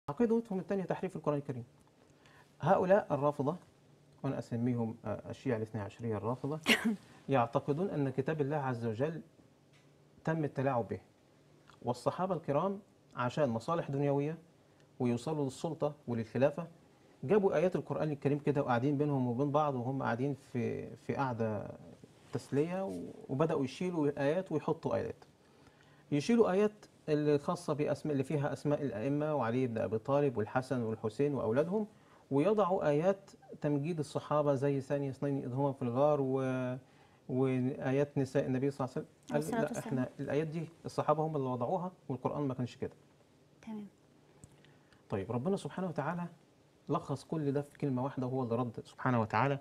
عقيدتهم الثانية تحريف القرآن الكريم هؤلاء الرافضة وأنا أسميهم آه، الشيعة الاثنى عشرية الرافضة يعتقدون أن كتاب الله عز وجل تم التلاعب به والصحابة الكرام عشان مصالح دنيوية ويوصلوا للسلطة وللخلافة جابوا آيات القرآن الكريم كده وقاعدين بينهم وبين بعض وهم قاعدين في في قعدة تسلية و- وبدأوا يشيلوا الآيات ويحطوا آيات يشيلوا آيات اللي خاصة بأسماء اللي فيها أسماء الأئمة وعلي بن أبي طالب والحسن والحسين وأولادهم ويضعوا آيات تمجيد الصحابة زي ثاني اثنين إذ هما في الغار و... وآيات نساء النبي صلى الله عليه وسلم عليه الصلاة قال لا والسلام. احنا الآيات دي الصحابة هم اللي وضعوها والقرآن ما كانش كده تمام طيب ربنا سبحانه وتعالى لخص كل ده في كلمة واحدة وهو اللي رد سبحانه وتعالى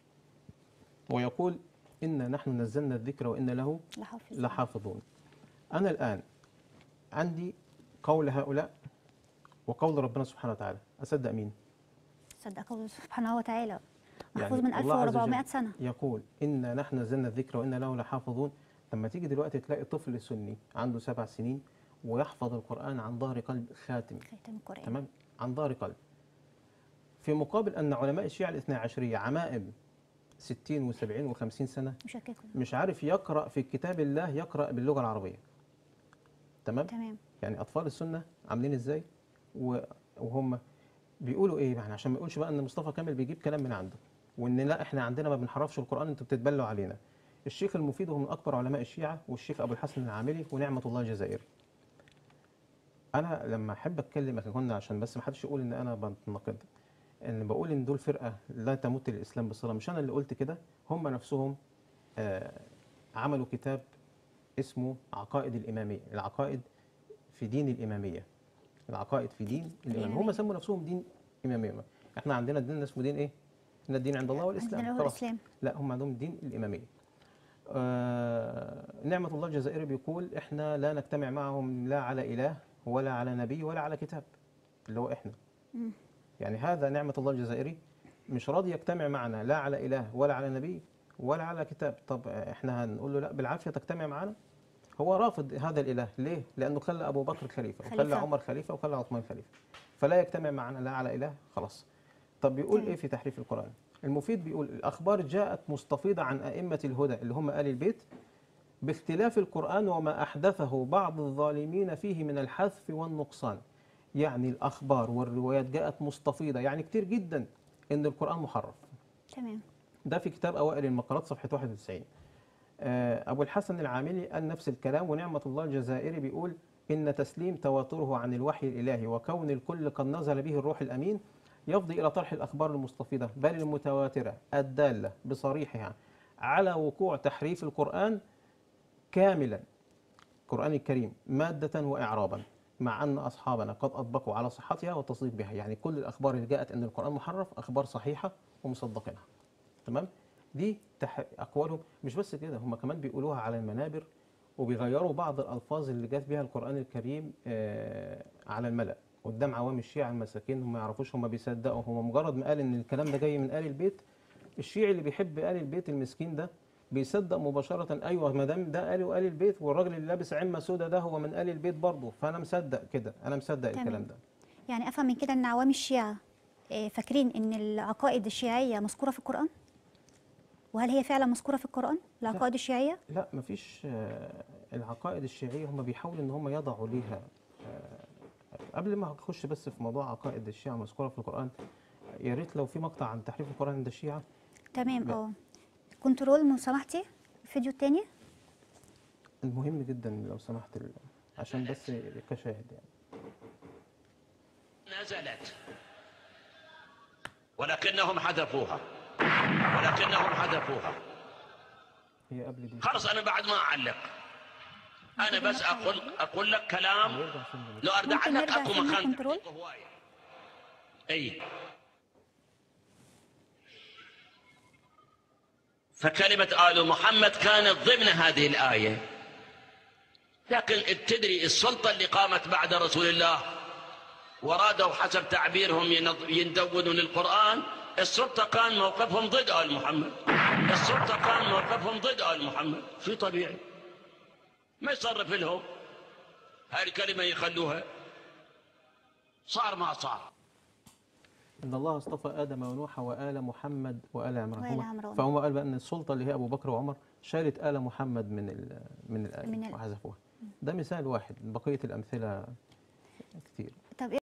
ويقول إنا نحن نزلنا الذكر وإنا له لحافظ لحافظون أنا الآن عندي قول هؤلاء وقول ربنا سبحانه وتعالى أصدق مين؟ صدق قوله سبحانه وتعالى محفوظ يعني من الله عز 1400 وجل سنة يقول إنا نحن نزلنا الذكر وإنا له لحافظون لما تيجي دلوقتي تلاقي طفل سني عنده سبع سنين ويحفظ القرآن عن ظهر قلب خاتم ختم القرآن تمام عن ظهر قلب في مقابل أن علماء الشيعة الاثنى عشرية عمائم 60 و70 و50 سنة مشككون مش عارف يقرأ في كتاب الله يقرأ باللغة العربية تمام تمام يعني أطفال السنة عاملين إزاي و- وهم بيقولوا إيه يعني عشان ما يقولش بقى إن مصطفى كامل بيجيب كلام من عنده وإن لا إحنا عندنا ما بنحرفش القرآن أنتوا بتتبلوا علينا الشيخ المفيد هو من أكبر علماء الشيعة والشيخ أبو الحسن العاملي ونعمة الله الجزائري أنا لما أحب أتكلم كنا عشان بس ما حدش يقول إن أنا بنتناقض إن بقول إن دول فرقة لا تمت للإسلام بصلة مش أنا اللي قلت كده هم نفسهم آه عملوا كتاب اسمه عقائد الإمامية العقائد في دين الإمامية العقائد في دين الإمامية هم الإمامية. سموا نفسهم دين إمامية احنا عندنا دين اسمه دين إيه؟ إن الدين عند الله والإسلام عندنا هو خلاص. الإسلام لا هم عندهم دين الإمامية آه نعمة الله الجزائري بيقول إحنا لا نجتمع معهم لا على إله ولا على نبي ولا على كتاب اللي هو إحنا مم. يعني هذا نعمة الله الجزائري مش راضي يجتمع معنا لا على إله ولا على نبي ولا على كتاب طب إحنا هنقول له لا بالعافية تجتمع معنا هو رافض هذا الإله ليه؟ لأنه خلى أبو بكر خليفة وخلى خليفة. عمر خليفة وخلى عثمان خليفة فلا يجتمع معنا لا على إله خلاص طب بيقول تمام. إيه في تحريف القرآن؟ المفيد بيقول الأخبار جاءت مستفيضة عن أئمة الهدى اللي هم آل البيت باختلاف القرآن وما أحدثه بعض الظالمين فيه من الحذف والنقصان يعني الأخبار والروايات جاءت مستفيضة يعني كتير جدا إن القرآن محرف تمام ده في كتاب أوائل المقالات صفحة 91 آه، أبو الحسن العاملي قال نفس الكلام ونعمة الله الجزائري بيقول إن تسليم تواتره عن الوحي الإلهي وكون الكل قد نزل به الروح الأمين يفضي إلى طرح الأخبار المستفيضة بل المتواترة الدالة بصريحها على وقوع تحريف القرآن كاملا القرآن الكريم مادة وإعرابا مع أن أصحابنا قد أطبقوا على صحتها والتصديق بها يعني كل الأخبار اللي جاءت أن القرآن محرف أخبار صحيحة ومصدقينها تمام دي تح... أقوالهم مش بس كده هم كمان بيقولوها على المنابر وبيغيروا بعض الألفاظ اللي جات بها القرآن الكريم آه على الملأ قدام عوام الشيعة المساكين هم ما يعرفوش هم بيصدقوا هم مجرد ما قال ان الكلام ده جاي من آل البيت الشيعي اللي بيحب آل البيت المسكين ده بيصدق مباشرة ايوه ما دام ده قاله آل البيت والراجل اللي لابس عمة سودا ده هو من آل البيت برضه فانا مصدق كده انا مصدق تمام. الكلام ده يعني افهم من كده ان عوام الشيعة آه، فاكرين ان العقائد الشيعية مذكورة في القرآن وهل هي فعلا مذكورة في القرآن العقائد الشيعية لا مفيش آه، العقائد الشيعية هم بيحاولوا ان هم يضعوا ليها آه، قبل ما اخش بس في موضوع عقائد الشيعة مذكورة في القرآن يا ريت لو في مقطع عن تحريف القرآن عند الشيعة تمام لا. اه كنترول لو سمحتي الفيديو التاني المهم جدا لو سمحت ال- عشان بس كشاهد يعني نزلت ولكنهم حذفوها ولكنهم حذفوها هي قبل دي خلص انا بعد ما اعلق انا بس اقول اقول لك كلام نرجع سنة بس. لو ارجع ممكن لك نرجع اكو سنة مكان كنترول؟ تحقيق هواية. اي فكلمة آل محمد كانت ضمن هذه الآية لكن تدري السلطة اللي قامت بعد رسول الله ورادوا حسب تعبيرهم ينض- يندونون القرآن السلطة كان موقفهم ضد آل محمد السلطة كان موقفهم ضد آل محمد في طبيعي ما يصرف لهم هاي الكلمة يخلوها صار ما صار ان الله اصطفى ادم ونوح وال محمد وال عمران وآل هم- عمران. فهم قال بقى ان السلطه اللي هي ابو بكر وعمر شالت ال محمد من ال من الايه من ال- وحذفوها ده مثال واحد بقيه الامثله كتير طب